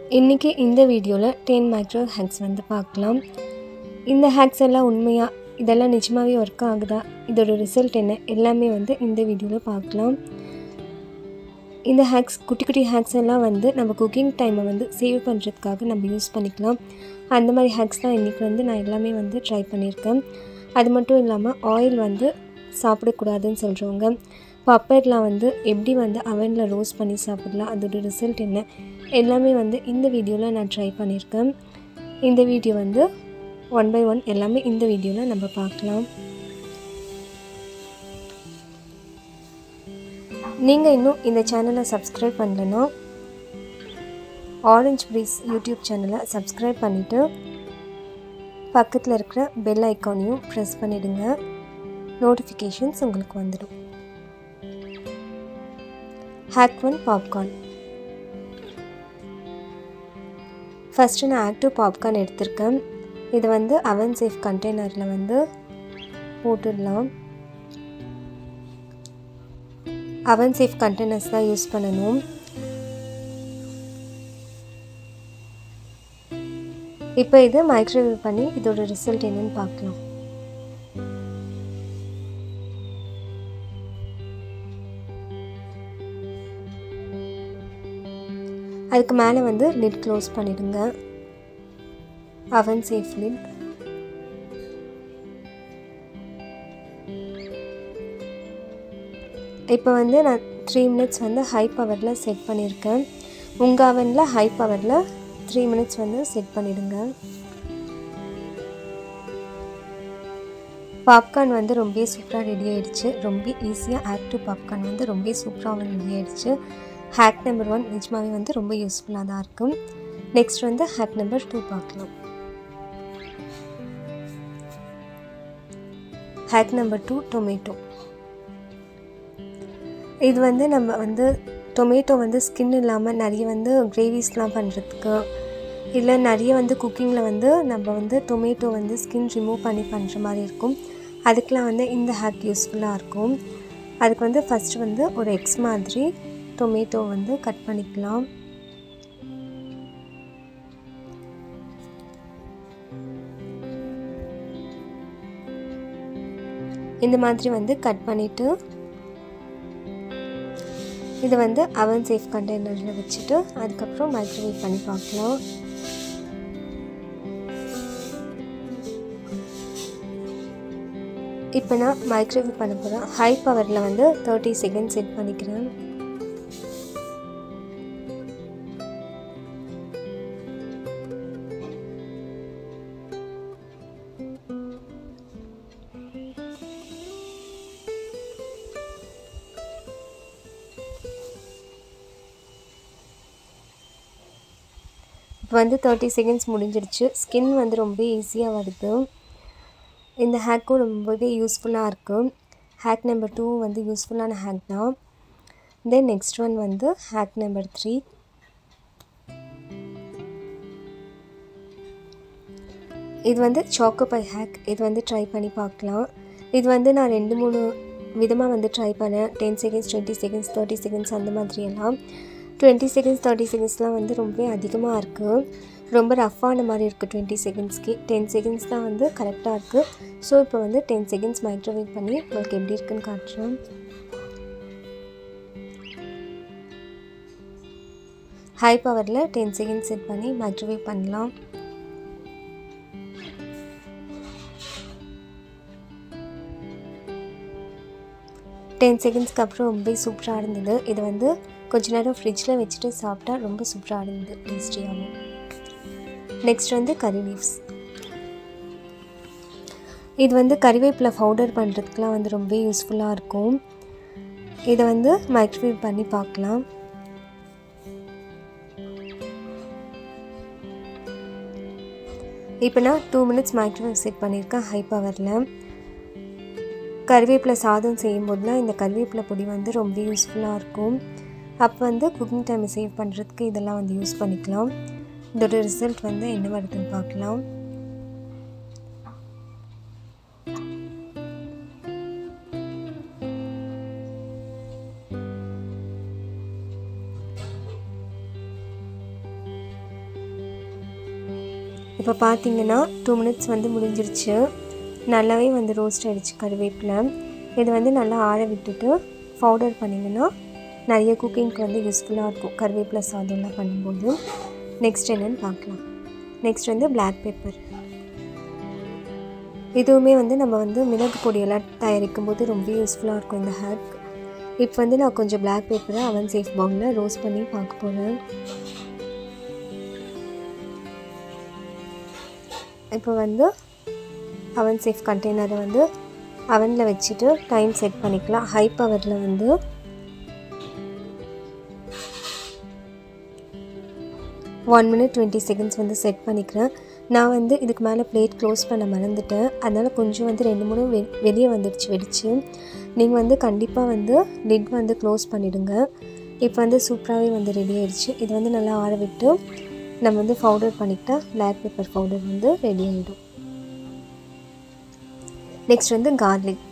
இன்றைக்கி இந்த வீடியோவில் டென் மைக்ரோ ஹேக்ஸ் வந்து பார்க்கலாம் இந்த ஹேக்ஸ் எல்லாம் உண்மையாக இதெல்லாம் நிஜமாகவே ஒர்க் ஆகுதா இதோட ரிசல்ட் என்ன எல்லாமே வந்து இந்த வீடியோவில் பார்க்கலாம் இந்த ஹேக்ஸ் குட்டி குட்டி ஹேக்ஸ் எல்லாம் வந்து நம்ம குக்கிங் டைமை வந்து சேவ் பண்ணுறதுக்காக நம்ம யூஸ் பண்ணிக்கலாம் அந்த மாதிரி ஹேக்ஸ் தான் இன்றைக்கி வந்து நான் எல்லாமே வந்து ட்ரை பண்ணியிருக்கேன் அது மட்டும் இல்லாமல் ஆயில் வந்து சாப்பிடக்கூடாதுன்னு சொல்கிறவங்க பப்பர்லாம் வந்து எப்படி வந்து அவனில் ரோஸ்ட் பண்ணி சாப்பிடலாம் அதோட ரிசல்ட் என்ன எல்லாமே வந்து இந்த வீடியோவில் நான் ட்ரை பண்ணியிருக்கேன் இந்த வீடியோ வந்து ஒன் பை ஒன் எல்லாமே இந்த வீடியோவில் நம்ம பார்க்கலாம் நீங்கள் இன்னும் இந்த சேனலை சப்ஸ்கிரைப் பண்ணலன்னா ஆரஞ்ச் ப்ரீஸ் யூடியூப் சேனலை சப்ஸ்கிரைப் பண்ணிவிட்டு பக்கத்தில் இருக்கிற பெல் ஐக்கானையும் ப்ரெஸ் பண்ணிவிடுங்க நோட்டிஃபிகேஷன்ஸ் உங்களுக்கு வந்துடும் ஹேக் ஒன் பாப்கார்ன் ஃபஸ்ட்டு நான் ஆக்டிவ் பாப்கார்ன் எடுத்திருக்கேன் இது வந்து அவன் சேஃப் கண்டெய்னரில் வந்து போட்டுடலாம் அவன் சேஃப் கண்டெய்னர்ஸ் தான் யூஸ் பண்ணணும் இப்போ இது மைக்ரோவேவ் பண்ணி இதோட ரிசல்ட் என்னன்னு பார்க்கலாம் அதுக்கு மேலே வந்து லிட் க்ளோஸ் பண்ணிடுங்க அவன் சேஃப் லிட் இப்போ வந்து நான் த்ரீ மினிட்ஸ் வந்து ஹை பவரில் செட் பண்ணியிருக்கேன் உங்கள் அவனில் ஹை பவரில் த்ரீ மினிட்ஸ் வந்து செட் பண்ணிவிடுங்க பாப்கார்ன் வந்து ரொம்ப சூப்பராக ரெடி ஆகிடுச்சு ரொம்ப ஈஸியாக ஆக்டிவ் பாப்கார்ன் வந்து ரொம்ப சூப்பராகவும் ரெடி ஆகிடுச்சு ஹேக் நம்பர் ஒன் நிஜமாவே வந்து ரொம்ப யூஸ்ஃபுல்லாக தான் இருக்கும் நெக்ஸ்ட் வந்து ஹேக் நம்பர் டூ பார்க்கலாம் ஹேக் நம்பர் டூ டொமேட்டோ இது வந்து நம்ம வந்து டொமேட்டோ வந்து ஸ்கின் இல்லாமல் நிறைய வந்து கிரேவிஸ்லாம் பண்ணுறதுக்கு இல்லை நிறைய வந்து குக்கிங்கில் வந்து நம்ம வந்து டொமேட்டோ வந்து ஸ்கின் ரிமூவ் பண்ணி பண்ணுற மாதிரி இருக்கும் அதுக்கெலாம் வந்து இந்த ஹேக் யூஸ்ஃபுல்லாக இருக்கும் அதுக்கு வந்து ஃபஸ்ட்டு வந்து ஒரு எக்ஸ் மாதிரி டொமேட்டோ வந்து கட் பண்ணிக்கலாம் இந்த மாதிரி வந்து கட் பண்ணிவிட்டு இதை வந்து அவன் சேஃப் கண்டெய்னரில் வச்சுட்டு அதுக்கப்புறம் மைக்ரோவேவ் பண்ணி பார்க்கலாம் இப்போ நான் மைக்ரோவேவ் பண்ண போகிறேன் ஹை பவரில் வந்து தேர்ட்டி செகண்ட் செட் பண்ணிக்கிறேன் இப்போ வந்து தேர்ட்டி செகண்ட்ஸ் முடிஞ்சிடுச்சு ஸ்கின் வந்து ரொம்ப ஈஸியாக வருது இந்த ஹேக்கும் ரொம்பவே யூஸ்ஃபுல்லாக இருக்கும் ஹேக் நம்பர் டூ வந்து யூஸ்ஃபுல்லான ஹேக் தான் தென் நெக்ஸ்ட் ஒன் வந்து ஹேக் நம்பர் த்ரீ இது வந்து சாக்கோபை ஹேக் இது வந்து ட்ரை பண்ணி பார்க்கலாம் இது வந்து நான் ரெண்டு மூணு விதமாக வந்து ட்ரை பண்ணேன் ten seconds twenty seconds thirty seconds அந்த மாதிரியெல்லாம் டுவெண்ட்டி செகண்ட்ஸ் தேர்ட்டி செகண்ட்ஸ்லாம் வந்து ரொம்ப அதிகமாக இருக்குது ரொம்ப ரஃப்பான மாதிரி இருக்குது டுவெண்ட்டி செகண்ட்ஸ்க்கு டென் செகண்ட்ஸ் தான் வந்து கரெக்டாக இருக்குது ஸோ இப்போ வந்து டென் செகண்ட்ஸ் மைக்ரோவேவ் பண்ணி உங்களுக்கு எப்படி இருக்குன்னு காட்டுறேன் ஹை பவரில் டென் செகண்ட்ஸ் செட் பண்ணி மைக்ரோவேவ் பண்ணலாம் டென் செகண்ட்ஸ்க்கு அப்புறம் ரொம்ப சூப்பராக இருந்தது இது வந்து கொஞ்ச நேரம் ஃப்ரிட்ஜில் வச்சுட்டு சாப்பிட்டா ரொம்ப சூப்பராக இருந்தது டேஸ்டியாகவும் நெக்ஸ்ட் வந்து கறி லீவ்ஸ் இது வந்து கறிவேப்பிலை பவுடர் பண்ணுறதுக்குலாம் வந்து ரொம்ப யூஸ்ஃபுல்லாக இருக்கும் இதை வந்து மைக்ரோவேவ் பண்ணி பார்க்கலாம் இப்போ நான் டூ மினிட்ஸ் மைக்ரோவேவ் செட் பண்ணியிருக்கேன் ஹை பவரில் கருவேப்பிலை சாதம் செய்யும்போதுலாம் இந்த கருவேப்பிலை பொடி வந்து ரொம்ப யூஸ்ஃபுல்லாக இருக்கும் அப்போ வந்து குக்கிங் டைமை சேவ் பண்ணுறதுக்கு இதெல்லாம் வந்து யூஸ் பண்ணிக்கலாம் இதோட ரிசல்ட் வந்து என்ன வருதுன்னு பார்க்கலாம் இப்போ பார்த்தீங்கன்னா டூ மினிட்ஸ் வந்து முடிஞ்சிருச்சு நல்லாவே வந்து ரோஸ்ட் ஆகிடுச்சு கருவேப்பிலை இது வந்து நல்லா ஆற விட்டுட்டு பவுடர் பண்ணிங்கன்னா நிறைய குக்கிங்க்கு வந்து யூஸ்ஃபுல்லாக இருக்கும் கருவேப்பிலை சாதம்லாம் பண்ணும்போது நெக்ஸ்ட் என்னென்னு பார்க்கலாம் நெக்ஸ்ட் வந்து பிளாக் பெப்பர் இதுவுமே வந்து நம்ம வந்து மிளகு பொடியெல்லாம் தயாரிக்கும் போது ரொம்ப யூஸ்ஃபுல்லாக இருக்கும் இந்த ஹேக் இப்போ வந்து நான் கொஞ்சம் பிளாக் பேப்பரை அவன் சேஃப் பவுலில் ரோஸ்ட் பண்ணி பார்க்க போகிறேன் இப்போ வந்து அவன் சேஃப் கண்டெய்னரை வந்து அவனில் வச்சுட்டு டைம் செட் பண்ணிக்கலாம் ஹை பவரில் வந்து ஒன் மினிட் டுவெண்ட்டி செகண்ட்ஸ் வந்து செட் பண்ணிக்கிறேன் நான் வந்து இதுக்கு மேலே பிளேட் க்ளோஸ் பண்ண மறந்துட்டேன் அதனால் கொஞ்சம் வந்து ரெண்டு மூணு வெ வெளியே வந்துடுச்சு வெடிச்சு நீங்கள் வந்து கண்டிப்பாக வந்து லிட் வந்து க்ளோஸ் பண்ணிவிடுங்க இப்போ வந்து சூப்பராகவே வந்து ரெடி ஆயிடுச்சு இது வந்து நல்லா ஆற விட்டு நம்ம வந்து பவுடர் பண்ணிக்கிட்டா பிளாக் பெப்பர் பவுடர் வந்து ரெடி ஆகிடும் நெக்ஸ்ட் வந்து கார்லிக்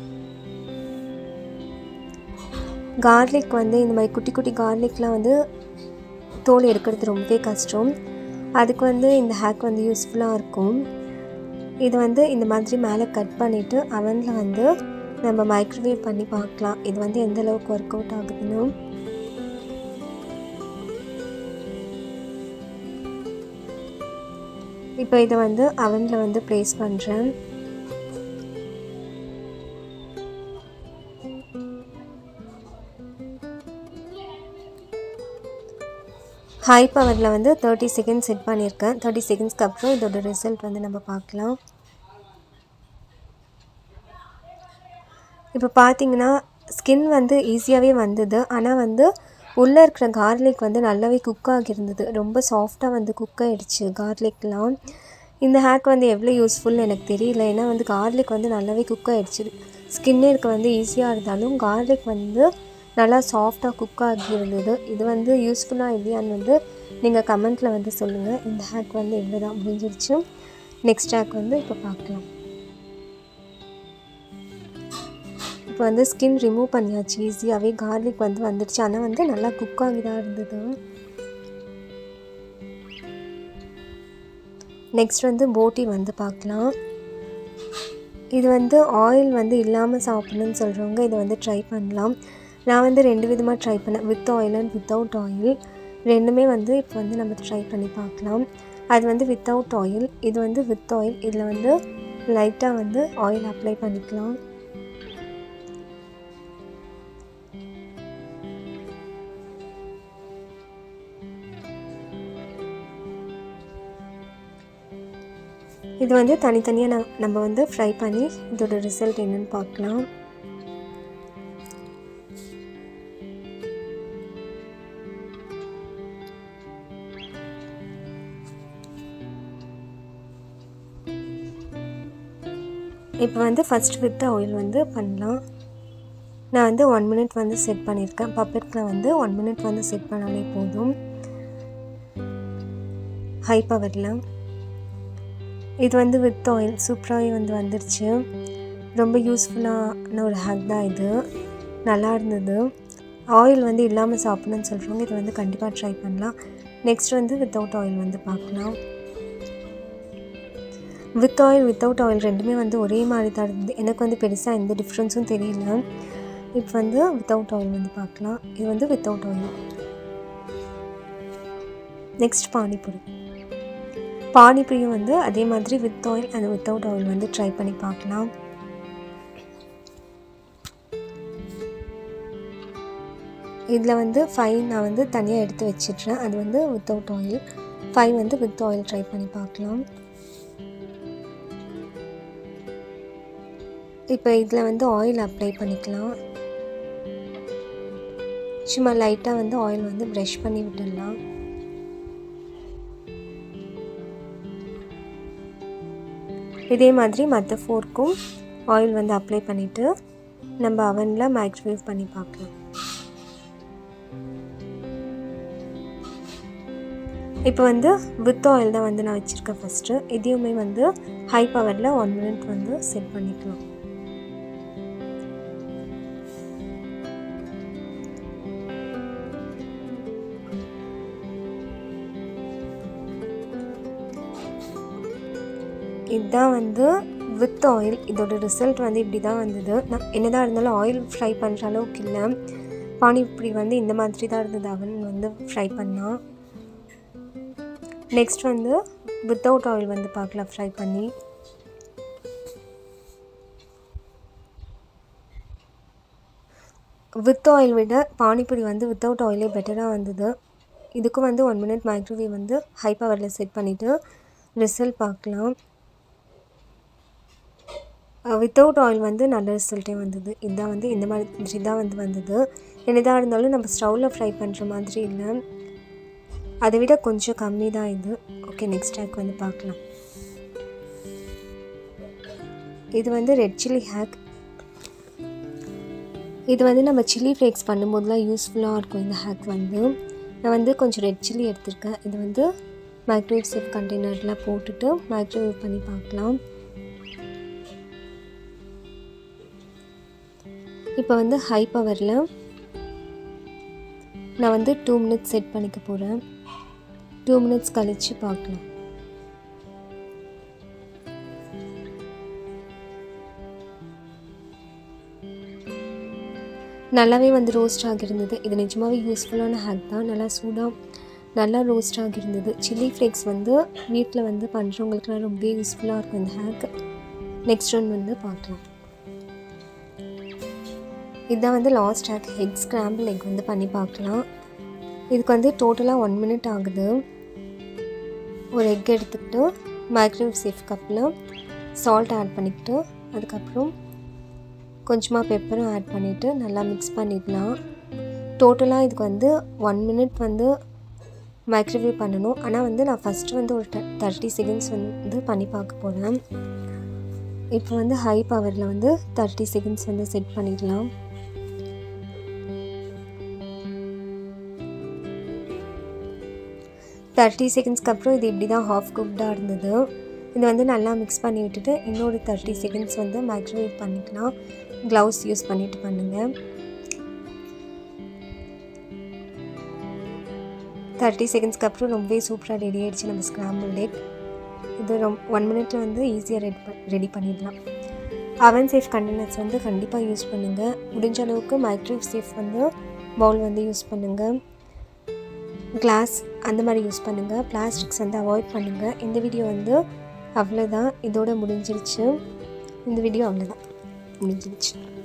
கார்லிக் வந்து இந்த மாதிரி குட்டி குட்டி கார்லிக்லாம் வந்து தோல் எடுக்கிறது ரொம்பவே கஷ்டம் அதுக்கு வந்து இந்த ஹேக் வந்து யூஸ்ஃபுல்லாக இருக்கும் இது வந்து இந்த மாதிரி மேலே கட் பண்ணிவிட்டு அவனில் வந்து நம்ம மைக்ரோவேவ் பண்ணி பார்க்கலாம் இது வந்து எந்த அளவுக்கு ஒர்க் அவுட் ஆகுதுன்னு இப்போ இதை வந்து அவனில் வந்து ப்ளேஸ் பண்ணுறேன் ஹை பவரில் வந்து தேர்ட்டி செகண்ட்ஸ் செட் பண்ணியிருக்கேன் தேர்ட்டி செகண்ட்ஸ்க்கு அப்புறம் இதோட ரிசல்ட் வந்து நம்ம பார்க்கலாம் இப்போ பார்த்தீங்கன்னா ஸ்கின் வந்து ஈஸியாகவே வந்தது ஆனால் வந்து உள்ளே இருக்கிற கார்லிக் வந்து நல்லாவே குக் ஆகியிருந்தது ரொம்ப சாஃப்டாக வந்து குக் ஆகிடுச்சு கார்லிக்லாம் இந்த ஹேக் வந்து எவ்வளோ யூஸ்ஃபுல்னு எனக்கு தெரியல ஏன்னா வந்து கார்லிக் வந்து நல்லாவே குக் ஆகிடுச்சு ஸ்கின்னே இருக்க வந்து ஈஸியாக இருந்தாலும் கார்லிக் வந்து நல்லா சாஃப்டாக குக் ஆகி இருந்தது இது வந்து யூஸ்ஃபுல்லாக இல்லையான்னு வந்து நீங்கள் கமெண்ட்டில் வந்து சொல்லுங்கள் இந்த ஹேக் வந்து எவ்வளோ தான் முடிஞ்சிருச்சு நெக்ஸ்ட் ஹேக் வந்து இப்போ பார்க்கலாம் இப்போ வந்து ஸ்கின் ரிமூவ் பண்ணியாச்சு ஈஸியாகவே கார்லிக் வந்து வந்துடுச்சு ஆனால் வந்து நல்லா குக் ஆகி தான் இருந்தது நெக்ஸ்ட் வந்து போட்டி வந்து பார்க்கலாம் இது வந்து ஆயில் வந்து இல்லாமல் சாப்பிடணும்னு சொல்கிறவங்க இதை வந்து ட்ரை பண்ணலாம் நான் வந்து ரெண்டு விதமாக ட்ரை பண்ணேன் with oil and without oil ரெண்டுமே வந்து இப்போ வந்து நம்ம ட்ரை பண்ணி பார்க்கலாம் அது வந்து வித்தவுட் ஆயில் இது வந்து வித் ஆயில் இதில் வந்து லைட்டாக வந்து ஆயில் அப்ளை பண்ணிக்கலாம் இது வந்து தனித்தனியாக ந நம்ம வந்து ஃப்ரை பண்ணி இதோட ரிசல்ட் என்னன்னு பார்க்கலாம் இப்போ வந்து ஃபஸ்ட் வித் ஆயில் வந்து பண்ணலாம் நான் வந்து ஒன் மினிட் வந்து செட் பண்ணியிருக்கேன் பப்பெட்டில் வந்து ஒன் மினிட் வந்து செட் பண்ணாலே போதும் ஹை பவரில் இது வந்து வித் ஆயில் சூப்பராகவே வந்து வந்துருச்சு ரொம்ப யூஸ்ஃபுல்லான ஒரு ஹேக் தான் இது நல்லா இருந்தது ஆயில் வந்து இல்லாமல் சாப்பிடணும்னு சொல்கிறவங்க இது வந்து கண்டிப்பாக ட்ரை பண்ணலாம் நெக்ஸ்ட் வந்து வித்தவுட் ஆயில் வந்து பார்க்கலாம் வித் ஆயில் வித்தவுட் ஆயில் ரெண்டுமே வந்து ஒரே மாதிரி தான் இருந்தது எனக்கு வந்து பெருசாக எந்த டிஃப்ரென்ஸும் தெரியல இப்போ வந்து வித்தவுட் ஆயில் வந்து பார்க்கலாம் இது வந்து வித்தவுட் ஆயில் நெக்ஸ்ட் பானிபூரி பானிபூரியும் வந்து அதே மாதிரி with oil and without oil வந்து ட்ரை பண்ணி பார்க்கலாம் இதில் வந்து ஃபைவ் நான் வந்து தனியாக எடுத்து வச்சிட்றேன் அது வந்து வித்தவுட் ஆயில் ஃபைவ் வந்து வித் ஆயில் ட்ரை பண்ணி பார்க்கலாம் இப்போ இதில் வந்து ஆயில் அப்ளை பண்ணிக்கலாம் சும்மா லைட்டாக வந்து ஆயில் வந்து ப்ரஷ் பண்ணி விட்டுடலாம் இதே மாதிரி மற்ற ஃபோர்க்கும் ஆயில் வந்து அப்ளை பண்ணிவிட்டு நம்ம அவனில் மைக்ரோவேவ் பண்ணி பார்க்கலாம் இப்போ வந்து வித் ஆயில் தான் வந்து நான் வச்சுருக்கேன் ஃபஸ்ட்டு இதையுமே வந்து ஹை பவரில் ஒன் மினிட் வந்து செட் பண்ணிக்கலாம் இதுதான் வந்து வித் ஆயில் இதோட ரிசல்ட் வந்து இப்படி தான் வந்தது நான் என்னதான் இருந்தாலும் ஆயில் ஃப்ரை பண்ணுற அளவுக்கு இல்லை பானிபூரி வந்து இந்த மாதிரி தான் இருந்தது அவன் வந்து ஃப்ரை பண்ணான் நெக்ஸ்ட் வந்து வித்தவுட் ஆயில் வந்து பார்க்கலாம் ஃப்ரை பண்ணி வித் ஆயில் விட பானிபூரி வந்து வித்தவுட் ஆயிலே பெட்டராக வந்தது இதுக்கும் வந்து ஒன் மினிட் மைக்ரோவேவ் வந்து ஹை பவரில் செட் பண்ணிவிட்டு ரிசல்ட் பார்க்கலாம் வித்தவுட் ஆயில் வந்து நல்ல ரிசல்ட்டே வந்தது இதுதான் வந்து இந்த மாதிரி தான் வந்து வந்தது என்னதான் இருந்தாலும் நம்ம ஸ்டவ்வில் ஃப்ரை பண்ணுற மாதிரி இல்லை அதை விட கொஞ்சம் கம்மி தான் இது ஓகே நெக்ஸ்ட் ஹேக் வந்து பார்க்கலாம் இது வந்து ரெட் சில்லி ஹேக் இது வந்து நம்ம சில்லி ஃப்ளேக்ஸ் பண்ணும்போதெல்லாம் யூஸ்ஃபுல்லாக இருக்கும் இந்த ஹேக் வந்து நான் வந்து கொஞ்சம் ரெட் சில்லி எடுத்திருக்கேன் இது வந்து மைக்ரோவேவ் சேஃப் கண்டெய்னரில் போட்டுட்டு மைக்ரோவேவ் பண்ணி பார்க்கலாம் இப்போ வந்து ஹை பவரில் நான் வந்து டூ மினிட்ஸ் செட் பண்ணிக்க போகிறேன் டூ மினிட்ஸ் கழித்து பார்க்கலாம் நல்லாவே வந்து ரோஸ்ட் ஆகியிருந்தது இது நிஜமாகவே யூஸ்ஃபுல்லான ஹேக் தான் நல்லா சூடாக நல்லா ரோஸ்ட் ஆகியிருந்தது சில்லி ஃப்ளேக்ஸ் வந்து வீட்டில் வந்து பண்ணுறவங்களுக்குலாம் ரொம்ப யூஸ்ஃபுல்லாக இருக்கும் இந்த ஹேக் நெக்ஸ்ட் ஒன் வந்து பார்க்கலாம் இதுதான் வந்து last hack egg scramble egg வந்து பண்ணி பார்க்கலாம் இதுக்கு வந்து டோட்டலாக ஒன் மினிட் ஆகுது ஒரு எக் எடுத்துக்கிட்டு மைக்ரோவேவ் சேஃப் கப்பில் சால்ட் ஆட் பண்ணிக்கிட்டு அதுக்கப்புறம் கொஞ்சமாக பெப்பரும் ஆட் பண்ணிவிட்டு நல்லா மிக்ஸ் பண்ணிடலாம் டோட்டலாக இதுக்கு வந்து ஒன் மினிட் வந்து மைக்ரோவேவ் பண்ணணும் ஆனால் வந்து நான் ஃபஸ்ட்டு வந்து ஒரு தேர்ட்டி செகண்ட்ஸ் வந்து பண்ணி பார்க்க போகிறேன் இப்போ வந்து ஹை பவரில் வந்து தேர்ட்டி செகண்ட்ஸ் வந்து செட் பண்ணிடலாம் தேர்ட்டி செகண்ட்ஸ்க்கு அப்புறம் இது இப்படி தான் ஹாஃப் குக்டாக இருந்தது இது வந்து நல்லா மிக்ஸ் பண்ணி விட்டுட்டு இன்னொரு தேர்ட்டி செகண்ட்ஸ் வந்து மைக்ரோவேவ் பண்ணிக்கலாம் க்ளவுஸ் யூஸ் பண்ணிவிட்டு பண்ணுங்கள் தேர்ட்டி செகண்ட்ஸ்க்கு அப்புறம் ரொம்பவே சூப்பராக ரெடி ஆகிடுச்சு நம்ம ஸ்க்ராம்பிள் டேக் இது ரொம் ஒன் மினிட்டில் வந்து ஈஸியாக ரெடி ரெடி பண்ணிடலாம் அவன் சேஃப் கண்டெய்னர்ஸ் வந்து கண்டிப்பாக யூஸ் பண்ணுங்கள் முடிஞ்ச அளவுக்கு மைக்ரோவேவ் சேஃப் வந்து பவுல் வந்து யூஸ் பண்ணுங்கள் கிளாஸ் அந்த மாதிரி யூஸ் பண்ணுங்கள் பிளாஸ்டிக்ஸ் வந்து அவாய்ட் பண்ணுங்கள் இந்த வீடியோ வந்து அவ்வளோதான் இதோட முடிஞ்சிருச்சு இந்த வீடியோ அவ்வளோதான் முடிஞ்சிருச்சு